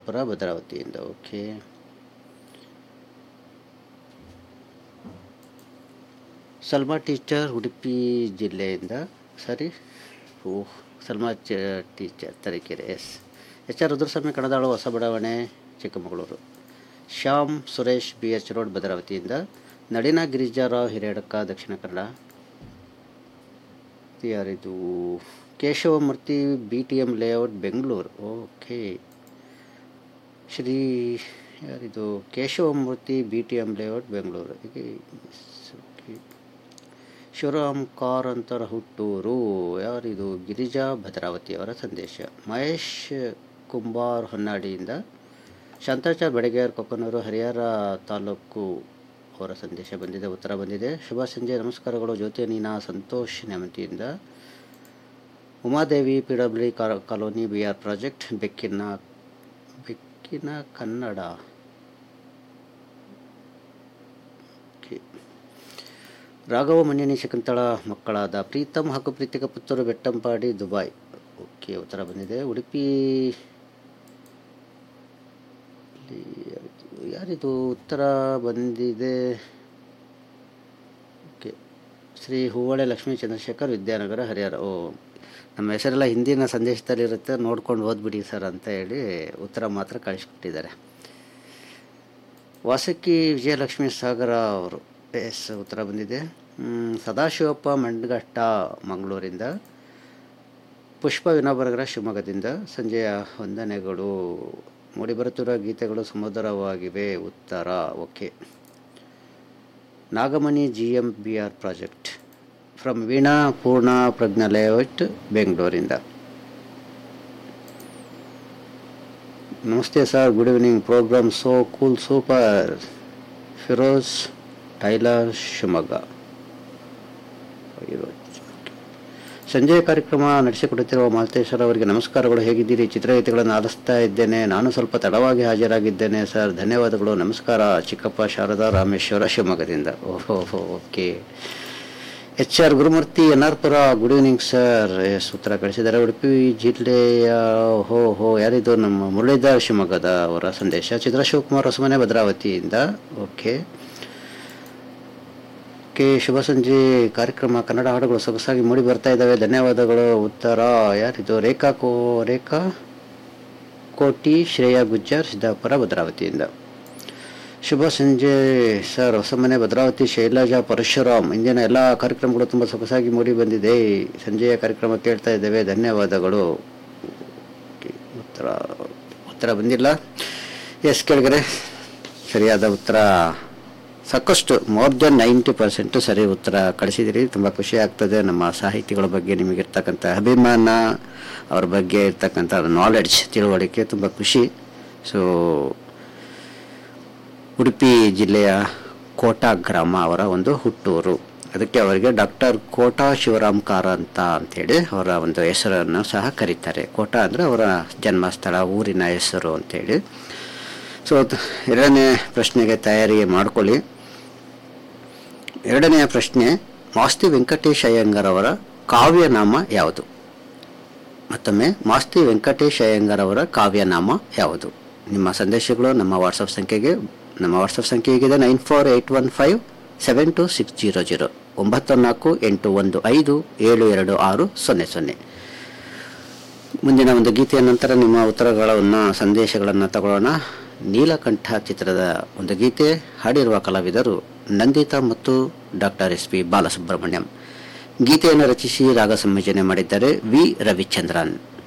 ಪುರ ಭದ್ರಾವತಿಯಿಂದ okay Salma teacher Udupi ಜಿಲ್ಲೆಯಿಂದ ಸರಿ ಓಹ್ ಸಲ್ಮಾ ಚ teacher Tarikere S H R Rudraswamy Kanadalu ಹೊಸ ಬಡಾವಣೆ Chikkamagaluru Shyam Suresh B H road ಭದ್ರಾವತಿಯಿಂದ ನಳಿನ ಗಿರಿಜಾರಾವ್ ಹಿರೇಡಕ್ಕ ದಕ್ಷಿಣ ಕನ್ನಡ ಯಾರಿದು Keshavamurthy B T M layout Bengaluru okay Shri ಯಾರಿದು Keshavamurthy B T M layout Bengaluru ಹೀಗೆ ಓಕೆ ಶಿವರಾಮ್ ಕಾರ್ ಅಂತರ ಹುಟ್ಟೂರು ಯಾರಿದು ಗಿರಿಜಾ ಭದ್ರಾವತಿ ಅವರ ಸಂದೇಶ ಮಹೇಶ್ ಕುಂಬಾರ್ ಹೊನ್ನಾಡಿಯಿಂದ ಶಾಂತಾಚಾರ್ ಬೆಡಗೇರ್ ಕೊಕ್ಕನೂರು ಹರಿಹರ ತಾಲೂಕು ಅವರ ಸಂದೇಶ ಬಂದಿದೆ ಉತ್ತರ ಬಂದಿದೆ ಶುಭ ಸಂಜೆ ನಮಸ್ಕಾರಗಳು ಜ್ಯೋತಿ ನೀನಾ ಸಂತೋಷ್ ನ್ಯಾಮತಿಯಿಂದ Umadevi P W colony B R project ಬೆಕ್ಕಿನ ಬೆಕ್ಕಿನ ಕನ್ನಡ ಓಕೆ ರಾಘವ ಮಣ್ಣಿನಿ ಶಕುಂತಳ ಮಕ್ಕಳಾದ ಪ್ರೀತಮ್ ಹಾಗೂ ಪ್ರೀತಿಕ ಪುತ್ತೂರು ಬೆಟ್ಟಂಪಾಡಿ ದುಬೈ ಓಕೆ ಉತ್ತರ ಬಂದಿದೆ ಉಡುಪಿ ಇಲ್ಲಿ ಯಾರಿದು- ಯಾರಿದು ಉತ್ತರ ಬಂದಿದೆ ಓಕೆ ಶ್ರೀ ಹೂವಳೆ ಲಕ್ಷ್ಮೀ ಚಂದ್ರಶೇಖರ್ ವಿದ್ಯಾನಗರ ಹರಿಹರ ಓ ನಮ್ಮ ಹೆಸರೆಲ್ಲ ಹಿಂದಿನ ಸಂದೇಶದಲ್ಲಿರುತ್ತೆ ನೋಡ್ಕೊಂಡು ಓದ್ಬಿಡಿ ಸರ್ ಅಂತ ಹೇಳಿ ಉತ್ತರ ಮಾತ್ರ ಕಳಿಸ್ಬಿಟ್ಟಿದ್ದಾರೆ ವಾಸಕ್ಕಿ ವಿಜಯಲಕ್ಷ್ಮಿ ಸಾಗರ ಅವರು ಎಸ್ ಉತ್ತರ ಬಂದಿದೆ ಹ್ಮ್, ಸದಾಶಿವಪ್ಪ ಮಂಡಘಟ್ಟ ಮಂಗಳೂರಿಂದ ಪುಷ್ಪ ವಿನೋಬರಗರ ಶಿವಮೊಗ್ಗದಿಂದ ಸಂಜೆಯ ವಂದನೆಗಳು ಮೂಡಿಬರುತ್ತಿರುವ ಗೀತೆಗಳು ಸುಮಧುರವಾಗಿವೆ ಉತ್ತರ okay Nagamani G M B R project from Veena Poorna Prajna layout ಬೆಂಗಳೂರಿಂದ ನಮಸ್ತೆ sir good evening programme so cool super Feroz tailor Shivamogga ಇರೋ- ಸಂಜೆಯ ಕಾರ್ಯಕ್ರಮ ನಡೆಸಿಕೊಡುತ್ತಿರುವ ಮಾಲ್ತೇಶ್ವರ ಅವರಿಗೆ ನಮಸ್ಕಾರಗಳು ಹೇಗಿದ್ದೀರಿ ಚಿತ್ರಗೀತೆಗಳನ್ನು ಆಲಿಸ್ತಾ ಇದ್ದೇನೆ ನಾನು ಸ್ವಲ್ಪ ತಡವಾಗಿ ಹಾಜರಾಗಿದ್ದೇನೆ ಸರ್ ಧನ್ಯವಾದಗಳು ನಮಸ್ಕಾರ ಚಿಕ್ಕಪ್ಪ ಶಾರದಾ ರಾಮೇಶ್ವರ ಶಿವಮೊಗ್ಗದಿಂದ ಓಹೋ okay H R Gurumurthy N R Pura good evening sir yes ಉತ್ತರ ಕಳಿಸಿದ್ದಾರೆ ಉಡುಪಿ ಜಿಲ್ಲೆಯ ಹೋ ಹೋ ಯಾರಿದು ನಮ್ಮ ಮುರಳೀಧರ್ ಶಿವಮೊಗ್ಗದ ಅವರ ಸಂದೇಶ ಚಿತ್ರ ಶಿವಕುಮಾರ್ ಹೊಸಮನೆ ಭದ್ರಾವತಿಯಿಂದ ಓಕೆ ಕೆ ಶುಭ ಸಂಜೆ ಕಾರ್ಯಕ್ರಮ ಕನ್ನಡ ಹಾಡುಗಳು ಸೊಗಸಾಗಿ ಮೂಡಿ ಬರ್ತಾ ಇದ್ದಾವೆ ಧನ್ಯವಾದಗಳು ಉತ್ತರ ಯಾರಿದು ರೇಖಾ ಕೋ ರೇಖಾ ಕೋಟಿ ಶ್ರೇಯಾ ಗುಜ್ಜರ್ ಸಿದ್ದಾಪುರ ಭದ್ರಾವತಿಯಿಂದ ಶುಭ ಸಂಜೆ ಸರ್ ಹೊಸಮನೆ ಭದ್ರಾವತಿ ಶೈಲಜಾ ಪರಶುರಾಮ್ ಇಂದಿನ ಎಲ್ಲ ಕಾರ್ಯಕ್ರಮಗಳು ತುಂಬ ಸೊಗಸಾಗಿ ಮೂಡಿ ಬಂದಿದೆ ಸಂಜೆಯ ಕಾರ್ಯಕ್ರಮ ಕೇಳ್ತಾ ಇದ್ದೇವೆ ಧನ್ಯವಾದಗಳು Okay, ಉತ್ತರ ಉತ್ತರ ಬಂದಿಲ್ಲ ಎಸ್ ಕೆಳಗರೆ ಸರಿಯಾದ ಉತ್ತರ ಸಾಕಷ್ಟು ಮೋರ್ ದೆನ್ ನೈಂಟಿ ಪರ್ಸೆಂಟು ಸರಿ ಉತ್ತರ ಕಳಿಸಿದಿರಿ ತುಂಬ ಖುಷಿ ಆಗ್ತದೆ ನಮ್ಮ ಸಾಹಿತಿಗಳ ಬಗ್ಗೆ ನಿಮಗಿರ್ತಕ್ಕಂಥ ಅಭಿಮಾನ ಅವ್ರ ಬಗ್ಗೆ ಇರ್ತಕ್ಕಂಥ ನಾಲೆಡ್ಜ್ ತಿಳುವಳಿಕೆ ತುಂಬ ಖುಷಿ ಸೊ ಉಡುಪಿ ಜಿಲ್ಲೆಯ ಕೋಟಾ ಗ್ರಾಮ ಅವರ ಒಂದು ಹುಟ್ಟೂರು ಅದಕ್ಕೆ ಅವರಿಗೆ ಡಾಕ್ಟರ್ ಕೋಟಾ ಶಿವರಾಮ್ ಕಾರಂತ ಅಂಥೇಳಿ ಅವರ ಒಂದು ಹೆಸರನ್ನು ಸಹ ಕರೀತಾರೆ ಕೋಟಾ ಅಂದರೆ ಅವರ ಜನ್ಮಸ್ಥಳ ಊರಿನ ಹೆಸರು ಅಂಥೇಳಿ ಸೊ ತ- ಎರಡನೇ ಪ್ರಶ್ನೆಗೆ ತಯಾರಿ ಮಾಡ್ಕೊಳ್ಳಿ ಎರಡನೆಯ ಪ್ರಶ್ನೆ ಮಾಸ್ತಿ ವೆಂಕಟೇಶ್ ಅಯ್ಯಂಗರ್ ಅವರ ಕಾವ್ಯನಾಮ ಯಾವುದು ಮತ್ತೊಮ್ಮೆ ಮಾಸ್ತಿ ವೆಂಕಟೇಶ್ ಅಯ್ಯಂಗರ್ ಅವರ ಕಾವ್ಯನಾಮ ಯಾವುದು ನಿಮ್ಮ ಸಂದೇಶಗಳು ನಮ್ಮ ವಾಟ್ಸಪ್ ಸಂಖ್ಯೆಗೆ ನಮ್ಮ ವಾಟ್ಸಪ್ ಸಂಖ್ಯೆ ಹೇಗಿದೆ nine four eight one five seven two six zero zero ಒಂಬತ್ತು ನಾಲ್ಕು ಎಂಟು ಒಂದು ಐದು ಏಳು ಎರಡು ಆರು ಸೊನ್ನೆ ಸೊನ್ನೆ ಮುಂದಿನ ಒಂದು ಗೀತೆಯ ನಂತರ ನಿಮ್ಮ ಉತ್ತರಗಳನ್ನು ಸಂದೇಶಗಳನ್ನು ತಗೊಳ್ಳೋಣ ನೀಲಕಂಠ ಚಿತ್ರದ ಒಂದು ಗೀತೆ ಹಾಡಿರುವ ಕಲಾವಿದರು ನಂದಿತಾ ಮತ್ತು ಡಾಕ್ಟರ್ ಎಸ್ ಪಿ ಬಾಲಸುಬ್ರಹ್ಮಣ್ಯಂ ಗೀತೆಯನ್ನು ರಚಿಸಿ ರಾಗ ಸಂಯೋಜನೆ ಮಾಡಿದ್ದಾರೆ ವಿ ರವಿಚಂದ್ರನ್